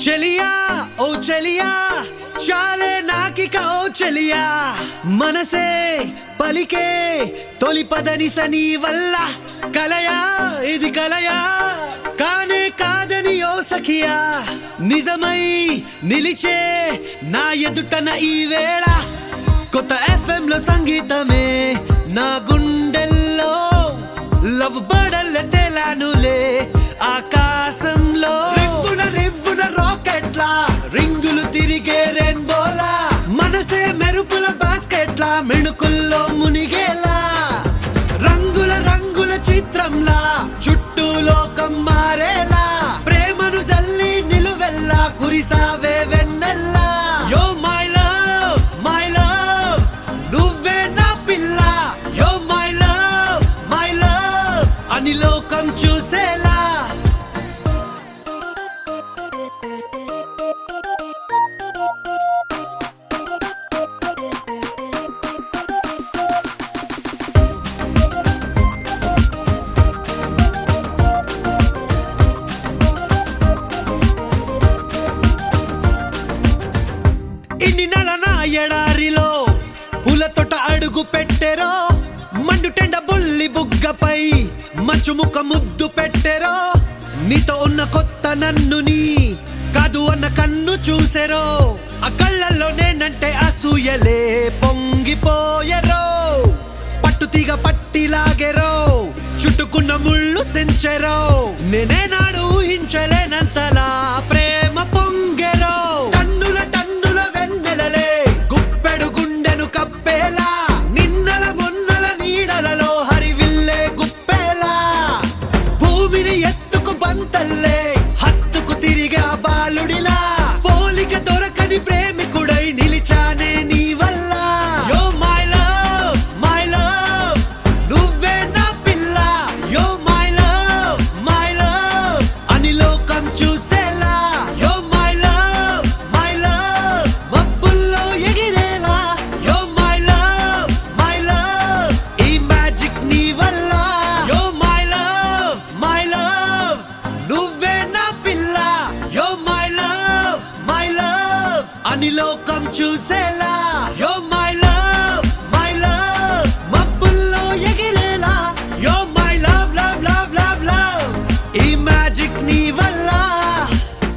చెలియా ఓ చెలియా చాలే నాకిక ఓ చెలియా మనసే పలికే తొలి పదని సని వల్ల కలయా ఇది కలయా కానే కాదని ఓ సఖియా నిజమై నిలిచే నా ఎదుటన ఈ వేళ కొత్త ఎఫ్ఎం లో సంగీతమే నా గుండెల్లో లవ్ బడల్ల తేలానులే ఆకాశంలో రివ్వున రివ్వున రాకెట్లా రింగులు తిరిగే రెయిన్బోలా మనసే మెరుపుల బాస్కెట్లా మిణుకుల్లో మునిగేలా రంగుల రంగుల చిత్రంలా చుట్టూ లోకం మారేలా ప్రేమను జల్లి నిలువెల్లా కురిసావే వెన్నెల్లా yo my love my love నువ్వే నా పిల్ల యో మై లవ్ మై లవ్ అని లోకం చూసేలా ఇన్ని నెల నా ఎడారిలో పూల తోట అడుగు పెట్టెరో మండుటెండ బుల్లి బుగ్గపై మంచు ముఖ ముద్దు పెట్టెరో నీతో ఉన్న కొత్త నన్నుని కాదు అన్న కన్ను చూసెరో ఆ కళ్ళల్లో నేనంటే అసూయలే పొంగిపోయెరో పట్టుతీగ పట్టిలాగెరో చుట్టుకున్న ముళ్ళు తెంచెరో నేనే నాడు ఊహించలేనంతలా ప్రేమ పొంగెరో టన్నుల టన్నుల వెన్నెలలే గుప్పెడు గుండెను కప్పేలా నిన్నల మొన్నల నీడలలో హరివిల్లే గుప్పేలా భూమిని ఎత్తుకు బంతల్లే హత్తుకు తిరిగా బాలుడిలా పోలిక దొరకని ప్రేమికుడై నిలిచానే నీ వల్ల యో మై లవ్ మై లవ్ నువ్వే నా పిల్ల యో మై లవ్ మై లవ్ అని లోకం చూసేలా యో మై లవ్ మై లవ్ మబ్బుల్లో ఎగిరేలా yo my love my love ఈ మ్యాజిక్ నీ వల్ల యో మై లవ్ మై లవ్ నువ్వే నా పిల్ల యో మై లవ్ మై లవ్ అని లోకం చూసేలా